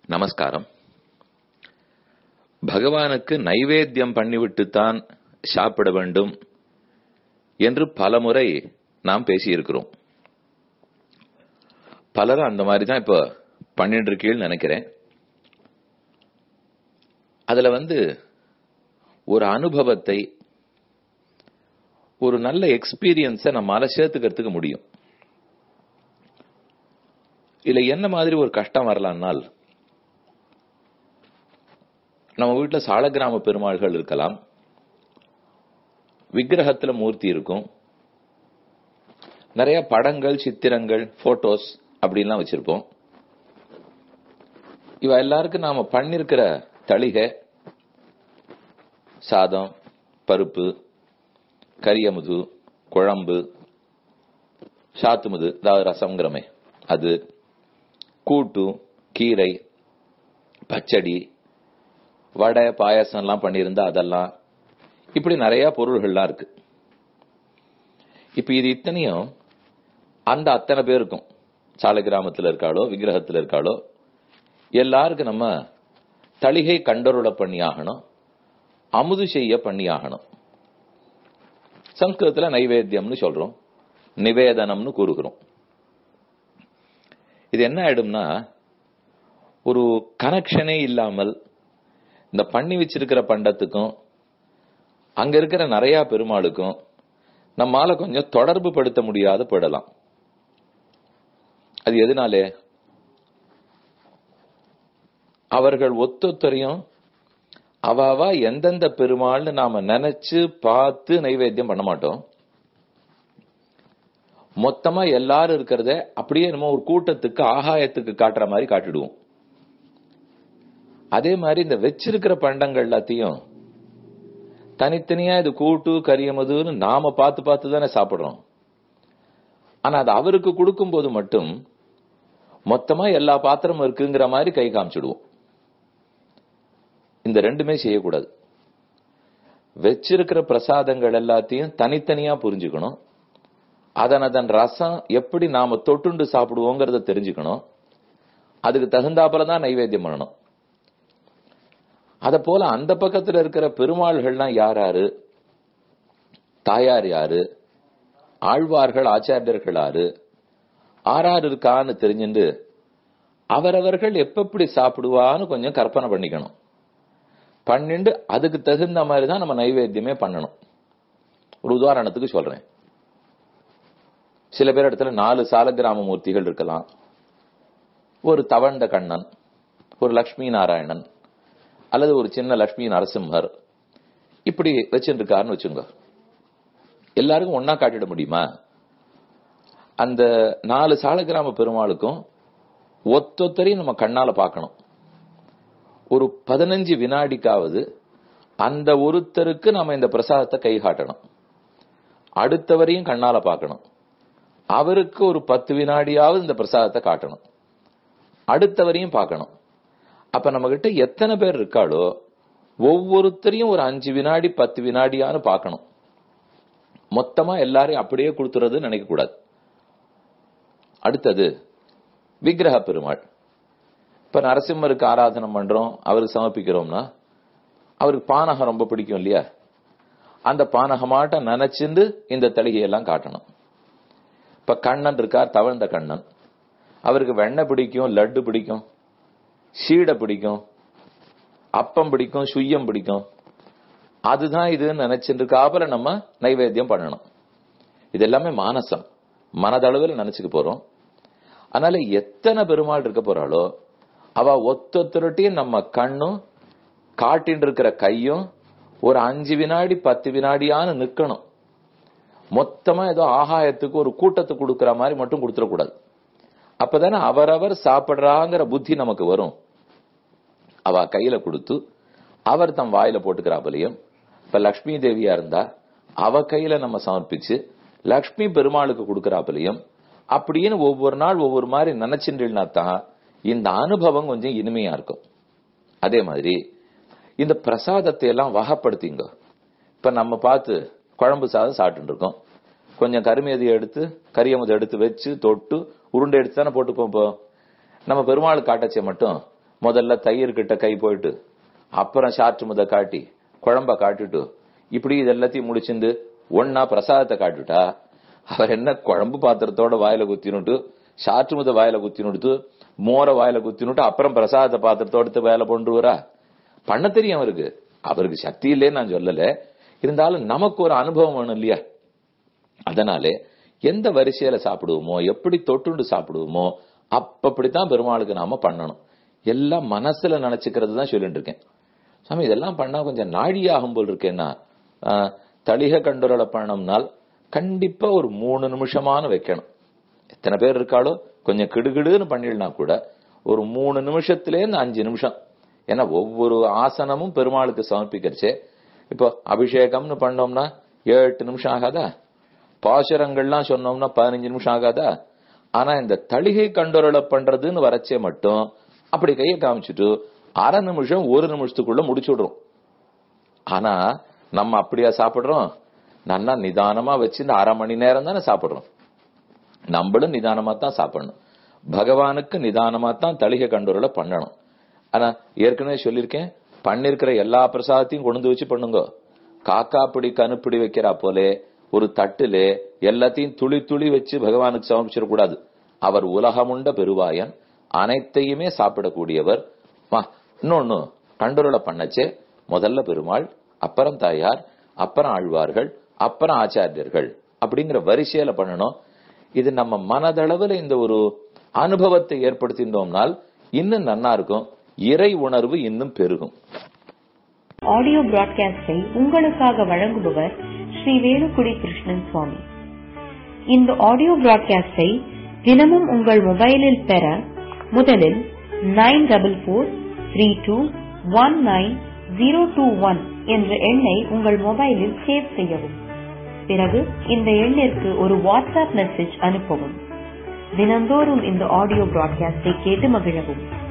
நமஸ்காரம் பகவானுக்கு நைவேத்தியம் பண்ணிவிட்டுத்தான் சாப்பிட வேண்டும் என்று பலமுறை நாம் பேசியிருக்கிறோம் பலரும் அந்த மாதிரி தான் இப்ப பண்ணிட்டு இருக்கீங்கன்னு நினைக்கிறேன் அதுல வந்து ஒரு அனுபவத்தை ஒரு நல்ல எக்ஸ்பீரியன்ஸை நம்மால சேர்த்துக்கிறதுக்கு முடியும் இல்ல என்ன மாதிரி ஒரு கஷ்டம் வரலாம்னால் நம்ம வீட்டுல சாலக்கிராம பெருமாள்கள் இருக்கலாம் விக்கிரகத்துல மூர்த்தி இருக்கும் நிறைய படங்கள் சித்திரங்கள் போட்டோஸ் அப்படின்லாம் வச்சிருப்போம் இவ எல்லாருக்கும் நாம பண்ணிருக்கிற தளிகை சாதம் பருப்பு கரியமுது குழம்பு சாத்துமுது அதாவது ரசம்ங்கிறமே அது கூட்டு கீரை பச்சடி வடை பாயசம் எல்லாம் பண்ணியிருந்தா அதெல்லாம் இப்படி நிறைய பொருள்கள்லாம் இருக்கு இப்ப இது இத்தனையும் அந்த அத்தனை பேருக்கும் சாலை கிராமத்தில் இருக்காளோ விக்கிரகத்தில் இருக்காளோ எல்லாருக்கும் நம்ம தளிகை கண்டருள பண்ணி ஆகணும் அமுது செய்ய பண்ணி ஆகணும் சம்ஸ்கிருதத்துல நைவேத்தியம்னு சொல்றோம் நிவேதனம்னு கூறுகிறோம் இது என்ன ஆயிடும்னா ஒரு கனெக்ஷனே இல்லாமல் இந்த பண்ணி வச்சிருக்கிற பண்டத்துக்கும் அங்க இருக்கிற நிறைய பெருமாளுக்கும் நம்மால கொஞ்சம் தொடர்பு படுத்த முடியாத போயிடலாம் அது எதனாலே அவர்கள் ஒத்தொத்தரையும் அவாவா எந்தெந்த பெருமாள்னு நாம நினைச்சு பார்த்து நைவேத்தியம் பண்ண மாட்டோம் மொத்தமா எல்லாரும் இருக்கிறத அப்படியே நம்ம ஒரு கூட்டத்துக்கு ஆகாயத்துக்கு காட்டுற மாதிரி காட்டிடுவோம் அதே மாதிரி இந்த வச்சிருக்கிற பண்டங்கள் எல்லாத்தையும் தனித்தனியா இது கூட்டு கரியமதுன்னு நாம பார்த்து பார்த்து தானே சாப்பிடுறோம் ஆனா அது அவருக்கு கொடுக்கும் போது மட்டும் மொத்தமா எல்லா பாத்திரமும் இருக்குங்கிற மாதிரி கை காமிச்சிடுவோம் இந்த ரெண்டுமே செய்யக்கூடாது வச்சிருக்கிற பிரசாதங்கள் எல்லாத்தையும் தனித்தனியா புரிஞ்சுக்கணும் அதன் அதன் ரசம் எப்படி நாம தொட்டுண்டு சாப்பிடுவோங்கிறத தெரிஞ்சுக்கணும் அதுக்கு தகுந்தாப்புல தான் நைவேத்தியம் பண்ணணும் அத போல அந்த பக்கத்துல இருக்கிற பெருமாள்கள்லாம் யார் யாரு தாயார் யாரு ஆழ்வார்கள் ஆச்சாரியர்கள் யாரு ஆறார் இருக்கான்னு தெரிஞ்சுண்டு அவரவர்கள் எப்படி சாப்பிடுவான்னு கொஞ்சம் கற்பனை பண்ணிக்கணும் பண்ணிண்டு அதுக்கு தகுந்த மாதிரி தான் நம்ம நைவேத்தியமே பண்ணணும் ஒரு உதாரணத்துக்கு சொல்றேன் சில பேர் இடத்துல நாலு சாலக்கிராம மூர்த்திகள் இருக்கலாம் ஒரு தவண்ட கண்ணன் ஒரு லக்ஷ்மி நாராயணன் அல்லது ஒரு சின்ன லக்ஷ்மி நரசிம்மர் இப்படி வச்சுருக்காருன்னு வச்சுங்க எல்லாருக்கும் ஒன்னா காட்டிட முடியுமா அந்த நாலு சாலக்கிராம பெருமாளுக்கும் ஒத்தொத்தரையும் நம்ம கண்ணால பார்க்கணும் ஒரு பதினஞ்சு வினாடிக்காவது அந்த ஒருத்தருக்கு நம்ம இந்த பிரசாதத்தை கை காட்டணும் அடுத்தவரையும் கண்ணால பார்க்கணும் அவருக்கு ஒரு பத்து வினாடியாவது இந்த பிரசாதத்தை காட்டணும் அடுத்தவரையும் பார்க்கணும் அப்ப நம்ம கிட்ட எத்தனை பேர் இருக்காளோ ஒவ்வொருத்தரையும் ஒரு அஞ்சு வினாடி பத்து வினாடியான்னு பார்க்கணும் மொத்தமா எல்லாரையும் அப்படியே கொடுத்துறது நினைக்க கூடாது அடுத்தது விக்கிரக பெருமாள் இப்ப நரசிம்மருக்கு ஆராதனம் பண்றோம் அவருக்கு சமர்ப்பிக்கிறோம்னா அவருக்கு பானகம் ரொம்ப பிடிக்கும் இல்லையா அந்த பானகமாட்ட நினைச்சிருந்து இந்த தளிகையெல்லாம் காட்டணும் இப்ப கண்ணன் இருக்கார் தவழ்ந்த கண்ணன் அவருக்கு வெண்ணெய் பிடிக்கும் லட்டு பிடிக்கும் சீடை பிடிக்கும் அப்பம் பிடிக்கும் சுய்யம் பிடிக்கும் அதுதான் இதுன்னு நினைச்சிட்டு இருக்காப்புல நம்ம நைவேத்தியம் பண்ணணும் இது எல்லாமே மானசம் மனதளவில் நினைச்சுக்க போறோம் அதனால எத்தனை பெருமாள் இருக்க போறாளோ அவ ஒத்தொத்தருட்டையும் நம்ம கண்ணும் காட்டின்னு இருக்கிற கையும் ஒரு அஞ்சு வினாடி பத்து வினாடியான்னு நிக்கணும் மொத்தமா ஏதோ ஆகாயத்துக்கு ஒரு கூட்டத்தை கொடுக்கற மாதிரி மட்டும் கொடுத்துடக்கூடாது அப்பதானே அவரவர் சாப்பிடுறாங்கிற புத்தி நமக்கு வரும் அவ கையில கொடுத்து அவர் தம் வாயில போட்டுக்கிறாப்பலையும் இப்ப லக்ஷ்மி தேவியா இருந்தா அவ கையில நம்ம சமர்ப்பிச்சு லக்ஷ்மி பெருமாளுக்கு கொடுக்கறாப்பலையும் அப்படின்னு ஒவ்வொரு நாள் ஒவ்வொரு மாதிரி நினைச்சுட்டுனா தான் இந்த அனுபவம் கொஞ்சம் இனிமையா இருக்கும் அதே மாதிரி இந்த பிரசாதத்தை எல்லாம் வகப்படுத்திங்க இப்ப நம்ம பார்த்து குழம்பு சாதம் சாப்பிட்டு இருக்கோம் கொஞ்சம் கருமேதி எடுத்து கரியமுதை எடுத்து வச்சு தொட்டு உருண்டை எடுத்து தானே போட்டுப்போம் இப்போ நம்ம பெருமாள் காட்டச்சே மட்டும் முதல்ல தயிர் கிட்ட கை போயிட்டு அப்புறம் சாற்று முத காட்டி குழம்ப காட்டிட்டு இப்படி இது எல்லாத்தையும் முடிச்சிருந்து ஒன்னா பிரசாதத்தை காட்டுட்டா அவர் என்ன குழம்பு பாத்திரத்தோட வாயில குத்தினுட்டு சாற்று முத வாயில குத்தினுட்டு மோர வாயில குத்தினுட்டு அப்புறம் பிரசாத பாத்திரத்தோட வேலை கொண்டுவரா பண்ண தெரியும் அவருக்கு அவருக்கு சக்தி இல்லைன்னு நான் சொல்லல இருந்தாலும் நமக்கு ஒரு அனுபவம் வேணும் இல்லையா அதனாலே எந்த வரிசையில சாப்பிடுவோமோ எப்படி தொட்டுண்டு சாப்பிடுவோமோ அப்பப்படித்தான் பெருமாளுக்கு நாம பண்ணணும் எல்லாம் மனசுல நினைச்சுக்கிறது தான் சொல்லிட்டு இருக்கேன் சாமி இதெல்லாம் பண்ணா கொஞ்சம் நாழியாகும் போல் இருக்கேன்னா ஆஹ், தளிக கண்டுரலை பண்ணோம்னால் கண்டிப்பா ஒரு மூணு நிமிஷமான வைக்கணும் எத்தனை பேர் இருக்காளோ கொஞ்சம் கிடுகிடுன்னு பண்ணிடனா கூட ஒரு மூணு நிமிஷத்திலேருந்து அஞ்சு நிமிஷம் ஏன்னா ஒவ்வொரு ஆசனமும் பெருமாளுக்கு சமர்ப்பிக்கிறச்சே இப்போ அபிஷேகம்னு பண்ணோம்னா ஏழு எட்டு நிமிஷம் ஆகாதா பாசுரங்கள்லாம் சொன்னோம்னா பதினஞ்சு நிமிஷம் ஆகாதா ஆனா இந்த தளிகை கண்டுரலை பண்றதுன்னு வரச்சே மட்டும் அப்படி கையை காமிச்சிட்டு அரை நிமிஷம் ஒரு நிமிஷத்துக்குள்ள முடிச்சு விடுறோம் ஆனா நம்ம அப்படியா சாப்பிடுறோம் நல்லா நிதானமா வச்சு இந்த அரை மணி நேரம் தானே சாப்பிடுறோம் நம்மளும் நிதானமா தான் சாப்பிடணும் பகவானுக்கு நிதானமா தான் தளிகை கண்டுரலை பண்ணணும் ஆனா ஏற்கனவே சொல்லியிருக்கேன் பண்ணிருக்கிற எல்லா பிரசாதத்தையும் கொண்டு வந்து வச்சு பண்ணுங்க காக்கா பிடி கணுப்பிடி வைக்கிறா போலே ஒரு தட்டுல எல்லாத்தையும் துளி துளி வச்சு பகவானுக்கு சமர்ப்பிச்சிட கூடாது அவர் உலகமுண்ட பெருவாயன் அனைத்தையுமே சாப்பிடக்கூடியவர் வா, இன்னொன்னு கண்டுரலை பண்ணச்சே முதல்ல பெருமாள் அப்புறம் தாயார் அப்புறம் ஆழ்வார்கள் அப்புறம் ஆச்சாரியர்கள் அப்படிங்கிற வரிசையில பண்ணணும் இது நம்ம மனதளவுல இந்த ஒரு அனுபவத்தை ஏற்படுத்தியிருந்தோம்னால் இன்னும் நன்னா இருக்கும் இறை உணர்வு இன்னும் பெருகும் ஆடியோ பிராட்காஸ்டை உங்களுக்காக வழங்குபவர் ஸ்ரீ வேலுக்குடி கிருஷ்ணன் சுவாமி இந்த ஆடியோ பிராட்காஸ்டை தினமும் உங்கள் மொபைலில் பெற முதலில் nine double four three two one nine zero two one என்ற எண்ணை உங்கள் மொபைலில் சேவ் செய்யவும் பிறகு இந்த எண்ணிற்கு ஒரு வாட்ஸ்அப் மெசேஜ் அனுப்பவும் தினந்தோறும் இந்த ஆடியோ பிராட்காஸ்டை கேட்டு மகிழவும்